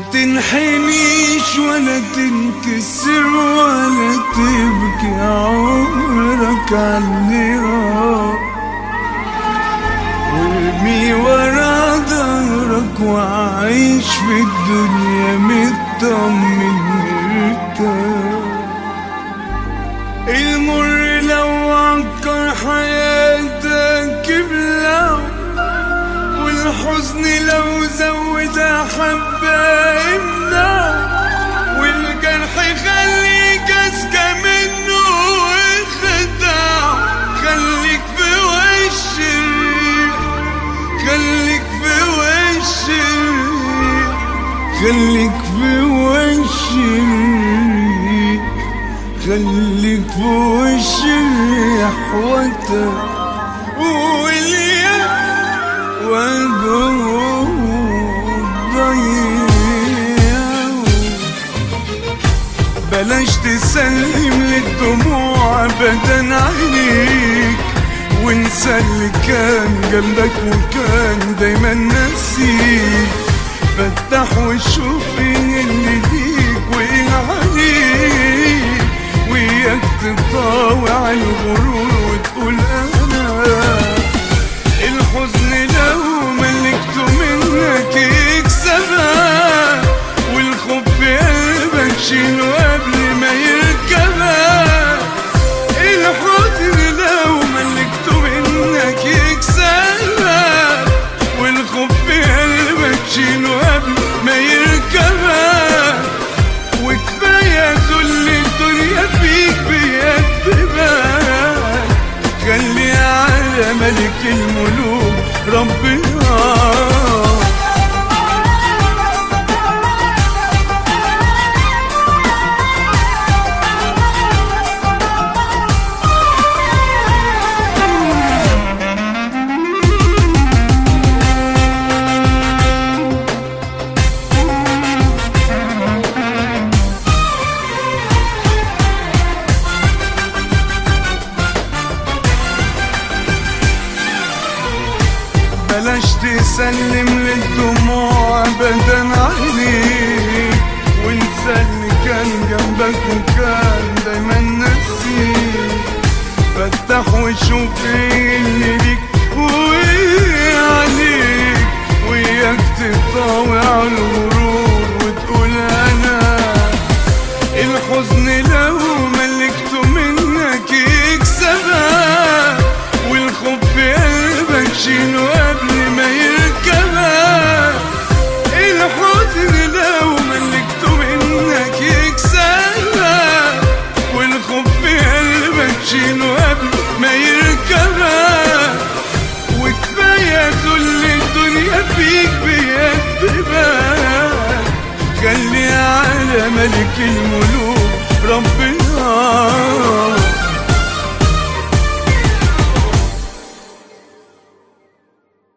تنحنيش ولا تنكسر ولا تبكي عمرك عني راح وارمي ورا ظهرك وعيش في الدنيا مطمن مرتاح المر لو عكر حياتك ابلع والحزن لو زود حبة امنع والجرح خليك اسكى منه وخدع خليك في وش الريح خليك في وش الريح خليك في وش الريح خليك في وش الريح وانت واليا وجوه ضيع بلاش تسلم للدموع ابدا عينيك وانسى اللي كان جنبك وكان دايما ناسيك فتح وشوف ايه اللي ليك وايه عليك وياك تطاوع الغرور وتقول انا الحزن لو ملكته منك يكسبها والخوف في قلبك شيله قبل ما يركبها الحزن لو ملكته منك يكسبها والخوف في قلبك شيله قبل ما يركبها وكفاية ذل الدنيا فيك بيكتبها خلي على ملك الملوك ربنا بلاش تسلم للدموع ابدا عليك وانسى اللي كان جنبك وكان دايما نسيك فتح وشوف ايه اللي ليك وايه عليك وياك تطاوع الغرور وتقول انا الحزن لو ملكته منك يكسبها والخوف في قلبك شيله قبل ما يركبها الحزن لو ملكته منك يكسبها والخوف في قلبك شيله قبل ما يركبها وكفاية ذل الدنيا فيك بيكتبها خلي على ملك الملوك ربنا